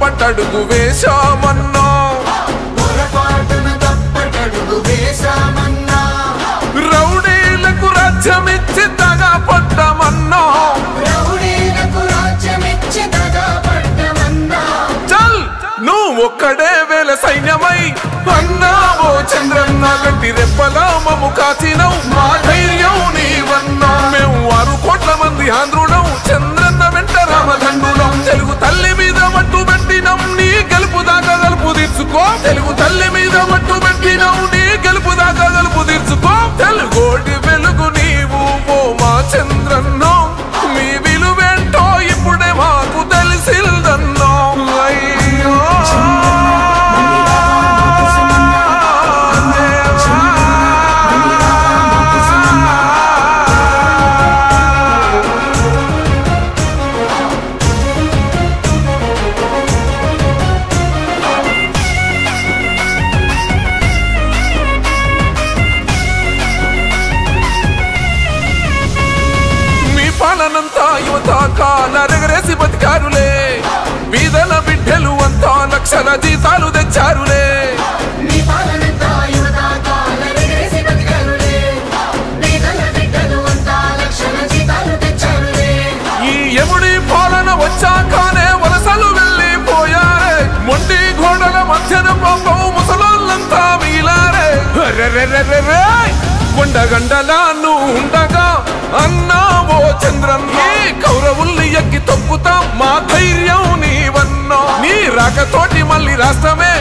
తప్పటడుగు వేశామన్నా పొరపాటున తప్పటడుగు వేశామన్నా రౌడీలకు రాజ్యమిచ్చి తగా పట్టమన్నా రౌడీలకు రాజ్యమిచ్చి దగా పడ్డమన్నా చల్ నువ్వు ఒక్కడే వేల సైన్యమై అన్నావో చంద్రన్న గట్టి రెప్పలా మము కాచినవు మా ధైర్యం నీవన్నా మేము ఆరు కోట్ల మంది ఆంధ్రులం చంద్రన్న వెంట రామదండులం తెలుగు తల్లి మీద మట్టు పెట్టినం నీ గెలుపు దాకా గలుపు తీర్చుకో తెలుగు తల్లి మీద మట్టు పెట్టినం నీ గెలుపు దాకా గలుపు తీర్చుకో తెలుగోటి వెలుగు నీవు ఓ మా చంద్రన్నో మీ విలువేంటో ఇప్పుడే మాకు తెలిసిందన్నో అయ్యో మీ పాలనంతా యువత కాలరెగరేసి బతికారులే బీదల బిడ్డలు అంతా లక్షల జీతాలు తెచ్చారులే నీ పాలనంతా యువత కాలరెగరేసి బతికారులే. పేదల బిడ్డలు అంతా లక్షల జీతాలు తెచ్చారులే. ఈ ఎముడి పాలన వచ్చాకనే వలసలు వెళ్ళిపోయారే మొండి గోడల మధ్యన పాపం ముసలోళ్ళంతా మిగిలారే అరెరెరెరెరె! కొండగండలా నువ్వు ఉండగా అన్నావో చంద్రన్న కౌరవుల్ని ఎక్కి తొక్కుతాం మా ధైర్యం నీవన్నా నీ రాకతోటి మళ్ళీ రాష్ట్రమే